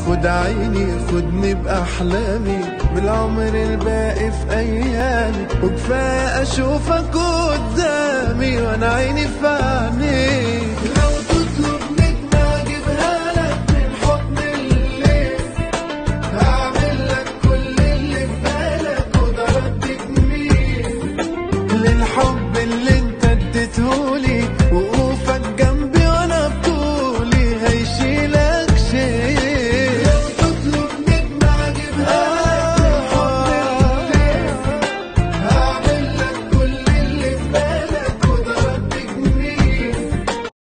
خد عيني خدني بأحلامي بالعمر الباقي في أيامي وكفاية أشوفك قدامي وأنا عيني في عينيك